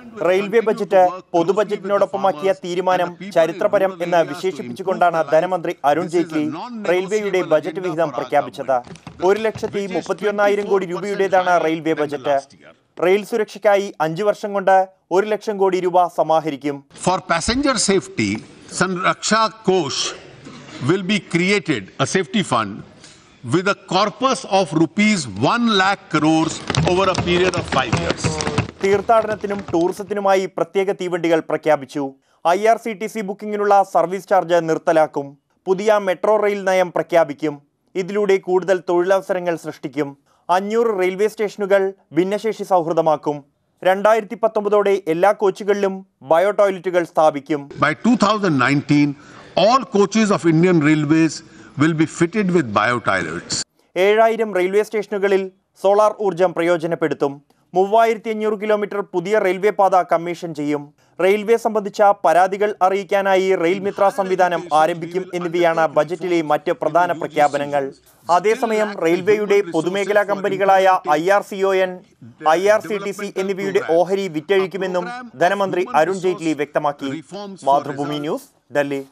Railway budget പൊതുബജറ്റിനോടൊപ്പമാക്കിയ തീരുമാനം ചരിത്രപരം എന്ന് വിശേഷിപ്പിച്ചുകൊണ്ടാണ് ധനമന്ത്രി അരുൺ ജെയ്റ്റ്ലി റെയിൽവേയുടെ ബജറ്റ് വിഹിതം പ്രഖ്യാപിച്ചത് ഒരു ലക്ഷത്തി മുപ്പത്തിയൊന്നായിരം കോടി രൂപയുടേതാണ് റെയിൽവേ ബജറ്റ് റെയിൽ സുരക്ഷയ്ക്കായി അഞ്ചു വർഷം കൊണ്ട് ഒരു ലക്ഷം കോടി രൂപ സമാഹരിക്കും For passenger safety, Sanraksha Kosh will be created, a safety fund, with a corpus of rupees 1 lakh crores over a period of five years. തീർത്ഥാടനത്തിനും ടൂറിസത്തിനുമായി പ്രത്യേക തീവണ്ടികൾ പ്രഖ്യാപിച്ചു I R C T C ബുക്കിംഗിനുള്ള സർവീസ് ചാർജ് നിർത്തലാക്കും പുതിയ metro rail നയം പ്രഖ്യാപിക്കും ഇതിലൂടെ കൂടുതൽ തൊഴിലവസരങ്ങൾ സൃഷ്ടിക്കും അഞ്ഞൂറ് റെയിൽവേ സ്റ്റേഷനുകൾ ഭിന്നശേഷി സൗഹൃദമാക്കും രണ്ടായിരത്തി പത്തൊമ്പതോടെ എല്ലാ കോച്ചുകളിലും ബയോ ടോയ്ലറ്റുകൾ സ്ഥാപിക്കും By 2019, all coaches of Indian Railways will be fitted with biotoilets. ഏഴായിരം റെയിൽവേ സ്റ്റേഷനുകളിൽ സോളാർ ഊർജം പ്രയോജനപ്പെടുത്തും മൂവായിരത്തി അഞ്ഞൂറ് കിലോമീറ്റർ പുതിയ റെയിൽവേ പാത കമ്മീഷൻ ചെയ്യും റെയിൽവേ സംബന്ധിച്ച പരാതികൾ അറിയിക്കാനായി റെയിൽ മിത്ര സംവിധാനം ആരംഭിക്കും എന്നിവയാണ് ബജറ്റിലെ മറ്റ് പ്രധാന പ്രഖ്യാപനങ്ങൾ അതേസമയം റെയിൽവേയുടെ പൊതുമേഖലാ കമ്പനികളായ I R C O N I R C T C എന്നിവയുടെ ഓഹരി വിറ്റഴിക്കുമെന്നും ധനമന്ത്രി അരുൺ ജെയ്റ്റ്ലി വ്യക്തമാക്കി മാതൃഭൂമി ന്യൂസ് ഡൽഹി